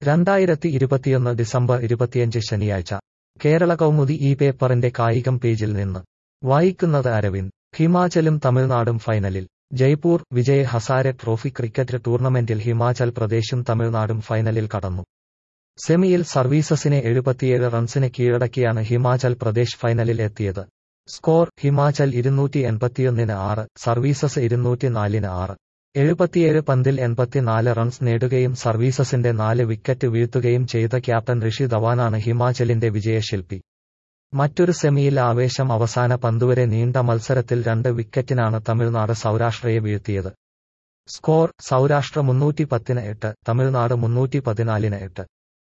രണ്ടായിരത്തി ഇരുപത്തിയൊന്ന് ഡിസംബർ ഇരുപത്തിയഞ്ച് ശനിയാഴ്ച കേരള കൗമുദി ഈ പേപ്പറിന്റെ കായികം പേജിൽ നിന്ന് വായിക്കുന്നത് അരവിന്ദ് ഹിമാചലും തമിഴ്നാടും ഫൈനലിൽ ജയ്പൂർ വിജയ് ഹസാരെ ട്രോഫി ക്രിക്കറ്റ് ടൂർണമെന്റിൽ ഹിമാചൽ പ്രദേശും തമിഴ്നാടും ഫൈനലിൽ കടന്നു സെമിയിൽ സർവീസസിനെ എഴുപത്തിയേഴ് റൺസിന് കീഴടക്കിയാണ് ഹിമാചൽ പ്രദേശ് ഫൈനലിൽ എത്തിയത് സ്കോർ ഹിമാചൽ ഇരുന്നൂറ്റി എൺപത്തിയൊന്നിന് ആറ് സർവീസസ് ഇരുന്നൂറ്റിനാലിന് ആറ് എഴുപത്തിയേഴ് പന്തിൽ എൺപത്തിനാല് റൺസ് നേടുകയും സർവീസസിന്റെ നാല് വിക്കറ്റ് വീഴ്ത്തുകയും ചെയ്ത ക്യാപ്റ്റൻ ഋഷി ധവാനാണ് ഹിമാചലിന്റെ വിജയശില്പി മറ്റൊരു സെമിയിൽ ആവേശം അവസാന പന്തുവരെ നീണ്ട മത്സരത്തിൽ രണ്ട് വിക്കറ്റിനാണ് തമിഴ്നാട് സൗരാഷ്ട്രയെ വീഴ്ത്തിയത് സ്കോർ സൗരാഷ്ട്ര മുന്നൂറ്റി പത്തിന് എട്ട് തമിഴ്നാട് മുന്നൂറ്റി പതിനാലിന് എട്ട്